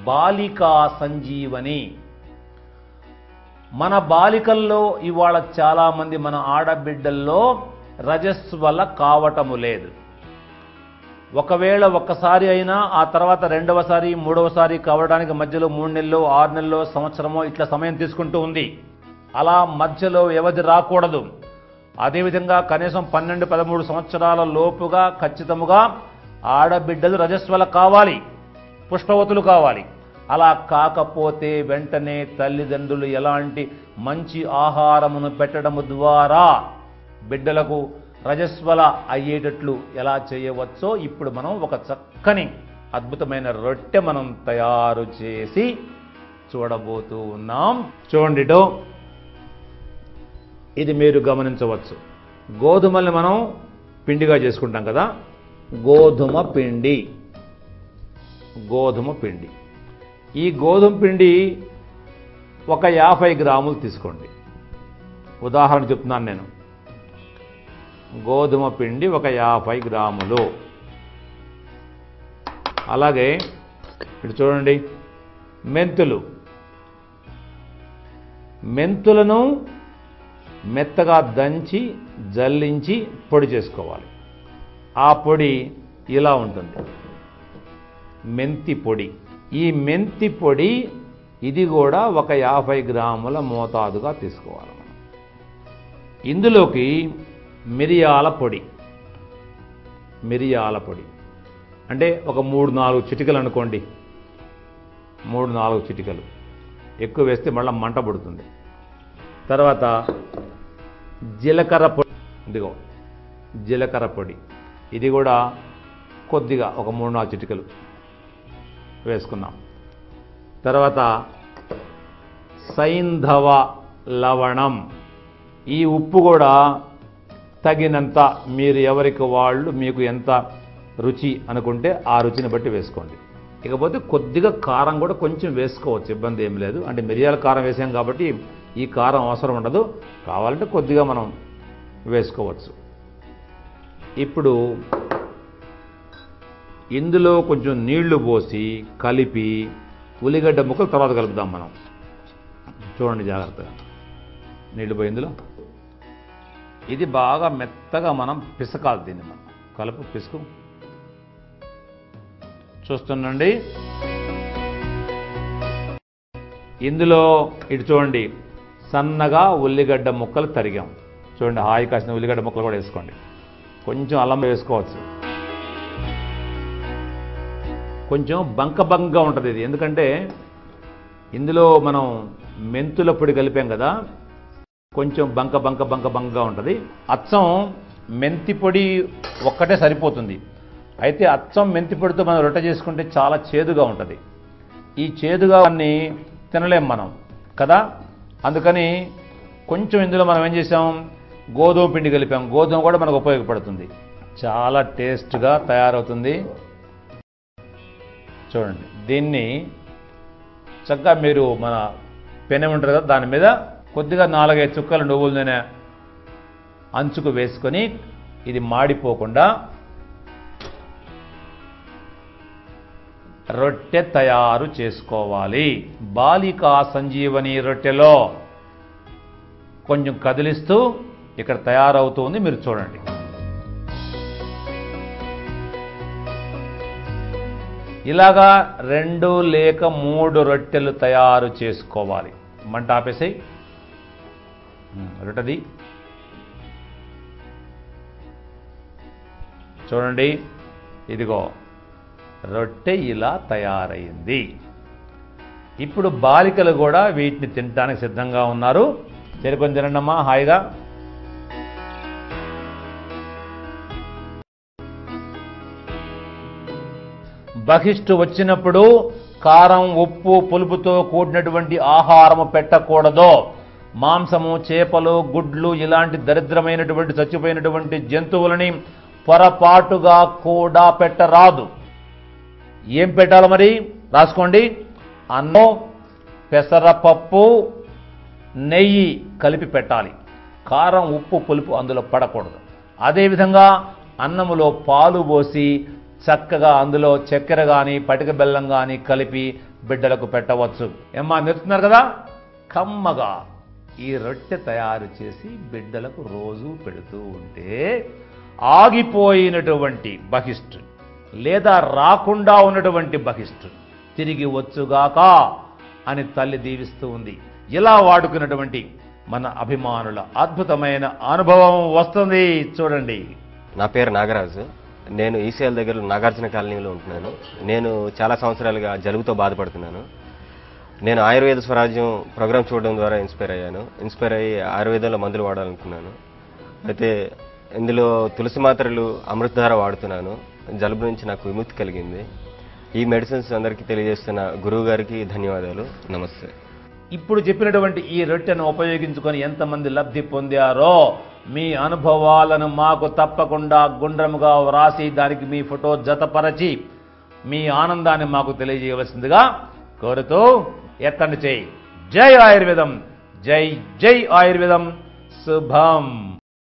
బాలికా సంజీవని మన బాలికల్లో ఇవాళ చాలామంది మన ఆడబిడ్డల్లో రజస్వల కావటము లేదు ఒకవేళ ఒక్కసారి అయినా ఆ తర్వాత రెండవసారి మూడవసారి కావడానికి మధ్యలో మూడు నెలలు ఆరు నెలలు సంవత్సరమో ఇట్లా సమయం తీసుకుంటూ ఉంది అలా మధ్యలో వ్యవధి రాకూడదు అదేవిధంగా కనీసం పన్నెండు పదమూడు సంవత్సరాల లోపుగా ఖచ్చితముగా ఆడబిడ్డలు రజస్వల కావాలి పుష్పవతులు కావాలి అలా కాకపోతే వెంటనే తల్లిదండ్రులు ఎలాంటి మంచి ఆహారమును పెట్టడము ద్వారా బిడ్డలకు రజస్వల అయ్యేటట్లు ఎలా చేయవచ్చో ఇప్పుడు మనం ఒక చక్కని అద్భుతమైన రొట్టె మనం తయారు చేసి చూడబోతూ ఉన్నాం చూడండి ఇటు. ఇది మీరు గమనించవచ్చు గోధుమల్ని మనం పిండిగా చేసుకుంటాం కదా గోధుమ పిండి గోధుమ పిండి ఈ గోధుమ పిండి ఒక యాభై గ్రాములు తీసుకోండి ఉదాహరణ చెప్తున్నాను నేను గోధుమ పిండి ఒక యాభై గ్రాములు అలాగే ఇటు చూడండి మెంతులు మెంతులను మెత్తగా దంచి జల్లించి పొడి చేసుకోవాలి ఆ పొడి ఇలా ఉంటుంది మెంతి పొడి ఈ మెంతి పొడి ఇది కూడా ఒక యాభై గ్రాముల మోతాదుగా తీసుకోవాలి మనం ఇందులోకి మిరియాల పొడి మిరియాల పొడి అంటే ఒక మూడు నాలుగు చిటికలు అనుకోండి మూడు నాలుగు చిటికలు ఎక్కువ వేస్తే మళ్ళీ మంట పుడుతుంది తర్వాత జీలకర్ర పొడి ఇదిగో జీలకర్ర పొడి ఇది కూడా కొద్దిగా ఒక మూడు నాలుగు చిటికలు వేసుకున్నాం తర్వాత సైంధవ లవణం ఈ ఉప్పు కూడా తగినంత మీరు ఎవరికి వాళ్ళు మీకు ఎంత రుచి అనుకుంటే ఆ రుచిని బట్టి వేసుకోండి ఇకపోతే కొద్దిగా కారం కూడా కొంచెం వేసుకోవచ్చు ఇబ్బంది ఏం లేదు అంటే మిరియాల కారం వేసాం కాబట్టి ఈ కారం అవసరం ఉండదు కావాలంటే కొద్దిగా మనం వేసుకోవచ్చు ఇప్పుడు ఇందులో కొంచెం నీళ్లు పోసి కలిపి ఉల్లిగడ్డ ముక్కలు తర్వాత కలుపుదాం మనం చూడండి జాగ్రత్తగా నీళ్లు పోయి ఇందులో ఇది బాగా మెత్తగా మనం పిసకాలి దీన్ని మనం కలుపు పిసుకు చూస్తుండండి ఇందులో ఇటు చూడండి సన్నగా ఉల్లిగడ్డ ముక్కలు తరిగాం చూడండి హాయి కాసిన ఉల్లిగడ్డ ముక్కలు కూడా వేసుకోండి కొంచెం అల్లం వేసుకోవచ్చు కొంచెం బంక బంకగా ఉంటుంది ఇది ఎందుకంటే ఇందులో మనం మెంతుల పొడి కలిపాం కదా కొంచెం బంక బంక బంక బంకగా ఉంటుంది అచ్చం మెంతి పొడి ఒక్కటే సరిపోతుంది అయితే అచ్చం మెంతి పొడితో మనం రొట్టె చేసుకుంటే చాలా చేదుగా ఉంటుంది ఈ చేదుగా అన్ని తినలేం మనం కదా అందుకని కొంచెం ఇందులో మనం ఏం చేసాం గోధుమ పిండి కలిపాం గోధుమ కూడా మనకు ఉపయోగపడుతుంది చాలా టేస్ట్గా తయారవుతుంది చూడండి దీన్ని చక్కగా మీరు మన పెనం ఉంటుంది కదా దాని మీద కొద్దిగా నాలుగైదు చుక్కల నువ్వుల నూనె అంచుకు వేసుకొని ఇది మాడిపోకుండా రొట్టె తయారు చేసుకోవాలి బాలికా సంజీవని రొట్టెలో కొంచెం కదిలిస్తూ ఇక్కడ తయారవుతుంది మీరు చూడండి ఇలాగా రెండు లేక మూడు రొట్టెలు తయారు చేసుకోవాలి మంట ఆపేసాయి రొట్టెది చూడండి ఇదిగో రొట్టె ఇలా తయారైంది ఇప్పుడు బాలికలు కూడా వీటిని తినడానికి సిద్ధంగా ఉన్నారు చేరుకొని తినండమ్మా హాయిగా బహిష్టు వచ్చినప్పుడు కారం ఉప్పు పులుపుతో కూడినటువంటి ఆహారము పెట్టకూడదు మాంసము చేపలు గుడ్లు ఇలాంటి దరిద్రమైనటువంటి చచ్చిపోయినటువంటి జంతువులని పొరపాటుగా కూడా పెట్టరాదు ఏం పెట్టాలి మరి రాసుకోండి అన్నం పెసరపప్పు నెయ్యి కలిపి పెట్టాలి కారం ఉప్పు పులుపు అందులో పడకూడదు అదేవిధంగా అన్నములో పాలు పోసి చక్కగా అందులో చక్కెర కానీ పటిక బెల్లం కానీ కలిపి బిడ్డలకు పెట్టవచ్చు ఏమ్మా మెరుతున్నారు కదా కమ్మగా ఈ రొట్టె తయారు చేసి బిడ్డలకు రోజు పెడుతూ ఉంటే ఆగిపోయినటువంటి బహిష్టు లేదా రాకుండా ఉన్నటువంటి బహిష్టు తిరిగి వచ్చుగాక అని తల్లి దీవిస్తూ ఉంది ఇలా వాడుకున్నటువంటి మన అభిమానుల అద్భుతమైన అనుభవం వస్తుంది చూడండి నా పేరు నాగరాజు నేను ఈసీఎల్ దగ్గర నాగార్జున కాలనీలో ఉంటున్నాను నేను చాలా సంవత్సరాలుగా జలుబుతో బాధపడుతున్నాను నేను ఆయుర్వేద స్వరాజ్యం ప్రోగ్రామ్ చూడడం ద్వారా ఇన్స్పైర్ అయ్యాను ఇన్స్పైర్ అయ్యి ఆయుర్వేదంలో మందులు వాడాలనుకున్నాను అయితే ఇందులో తులసి మాత్రలు అమృతధార వాడుతున్నాను జలుబు నుంచి నాకు విముక్తి కలిగింది ఈ మెడిసిన్స్ అందరికీ తెలియజేస్తున్న గురువు గారికి ధన్యవాదాలు నమస్తే ఇప్పుడు చెప్పినటువంటి ఈ రొట్టెను ఉపయోగించుకొని ఎంతమంది లబ్ధి పొందారో మీ అనుభవాలను మాకు తప్పకుండా గుండ్రముగా వ్రాసి దానికి మీ ఫోటో జతపరచి మీ ఆనందాన్ని మాకు తెలియజేయవలసిందిగా కోరుతూ ఎత్తండి చేయి జై ఆయుర్వేదం జై జై ఆయుర్వేదం శుభం